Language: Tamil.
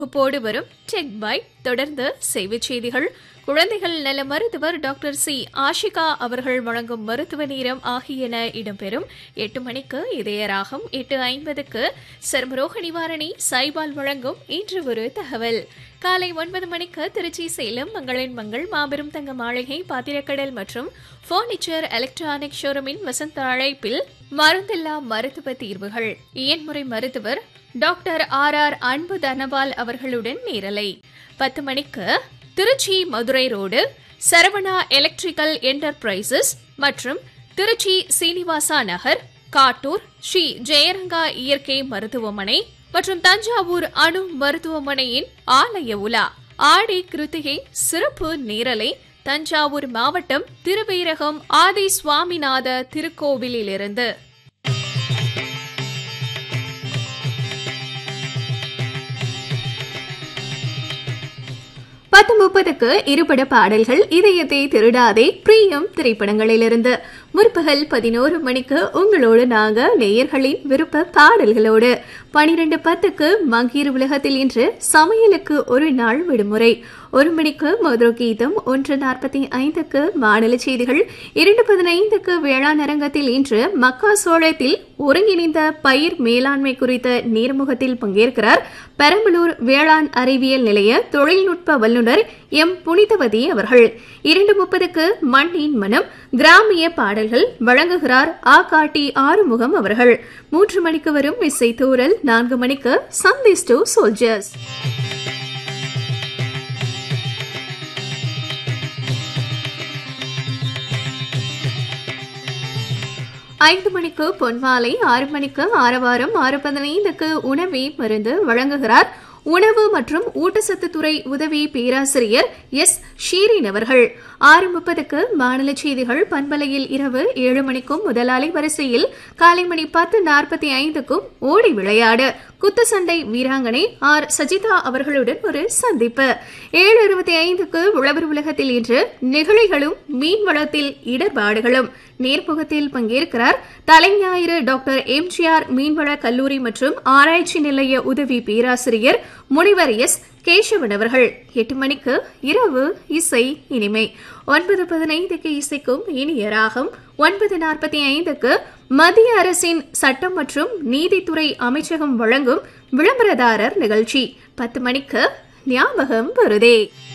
போடு வரும் டெக் பை தொடர்ந்து செய்திச் செய்திகள் குழந்தைகள் நல மருத்துவர் டாக்டர் சி ஆஷிகா அவர்கள் வழங்கும் மருத்துவ நேரம் ஆகியன இடம்பெறும் எட்டு மணிக்கு இதயராகம் எட்டு ஐம்பதுக்கு சர்மரோக நிவாரணி சைபால் வழங்கும் இன்று ஒரு தகவல் காலை ஒன்பது மணிக்கு திருச்சி சேலம் மங்களின் மங்கள் மாபெரும் தங்க மாளிகை பாத்திரக்கடல் மற்றும் பர்னிச்சர் எலக்ட்ரானிக் ஷோரூமின் வசந்த அழைப்பில் மருந்தில்லா மருத்துவ தீர்வுகள் இயன்முறை மருத்துவர் டாக்டர் ஆர் ஆர் அன்பு தனபால் அவர்களுடன் நேரலை பத்து மணிக்கு Tiruchi Madurai road Saravana electrical enterprises மற்றும் திருச்சி சீனிவாசா நகர் காட்டூர் ஸ்ரீ ஜெயரங்கா இயற்கை மருத்துவமனை மற்றும் தஞ்சாவூர் அணு மருத்துவமனையின் ஆலய உலா ஆடி கிருத்திகை சிறப்பு நேரலை தஞ்சாவூர் மாவட்டம் திருவீரகம் ஆதி சுவாமிநாத திருக்கோவிலிலிருந்து பத்து முப்பதுக்கு இருபட பாடல்கள் இதயத்தை திருடாதே பிரியம் திரைப்படங்களிலிருந்து முற்பகல் பதினோரு மணிக்கு உங்களோடு நாங்க நேயர்களின் விருப்ப பாடல்களோடு பனிரெண்டு பத்துக்கு மங்கீர் உலகத்தில் இன்று சமையலுக்கு ஒரு நாள் விடுமுறை ஒரு மணிக்கு மதுர கீதம் ஒன்று நாற்பத்தி ஐந்துக்கு மாநில செய்திகள் இரண்டு பதினைந்துக்கு வேளாண் அரங்கத்தில் இன்று மக்கா சோளத்தில் ஒருங்கிணைந்த பயிர் மேலாண்மை குறித்த நேர்முகத்தில் பங்கேற்கிறார் பெரம்பலூர் வேளாண் அறிவியல் நிலைய தொழில்நுட்ப வல்லுநர் எம் புனிதவதி அவர்கள் இரண்டு முப்பதுக்கு மண்ணின் மனம் கிராமிய பாடல்கள் வழங்குகிறார் ஆ காட்டி ஆறுமுகம் அவர்கள் மூன்று மணிக்கு வரும் இசை தூரல் நான்கு மணிக்கு சந்திஸ் டு சோல்ஜர்ஸ் ஐந்து மணிக்கு பொன்மாலை ஆறு மணிக்கு ஆரவாரம் ஆறு பதினைந்துக்கு உணவே மருந்து வழங்குகிறார் உணவு மற்றும் ஊட்டச்சத்து துறை உதவி பேராசிரியர் எஸ் ஷீரின் அவர்கள் ஆறு முப்பதுக்கு மாநில செய்திகள் பண்பலையில் இரவு ஏழு மணிக்கும் முதலாளி வரிசையில் காலை மணி பத்து நாற்பத்தி ஐந்துக்கும் ஓடி விளையாடு குத்துச்சண்டை வீராங்கனை ஆர் சஜிதா அவர்களுடன் ஒரு சந்திப்பு ஏழு இருபத்தி ஐந்துக்கு உழவர் உலகத்தில் இன்று நெகிழிகளும் மீன் வளத்தில் இடர்பாடுகளும் நேர்முகத்தில் பங்கேற்கிறார் தலைஞாயிறு டாக்டர் எம்ஜிஆர் மீன்வள கல்லூரி மற்றும் ஆராய்ச்சி நிலைய உதவி பேராசிரியர் முனிவர் எஸ் கேசவன் அவர்கள் எட்டு மணிக்கு இரவு இசை இனிமை ஒன்பது பதினைந்துக்கு இசைக்கும் இனிய ராகம் ஒன்பது நாற்பத்தி ஐந்துக்கு மத்திய அரசின் சட்டம் மற்றும் நீதித்துறை அமைச்சகம் வழங்கும் விளம்பரதாரர் நிகழ்ச்சி பத்து மணிக்கு ஞாபகம் வருதே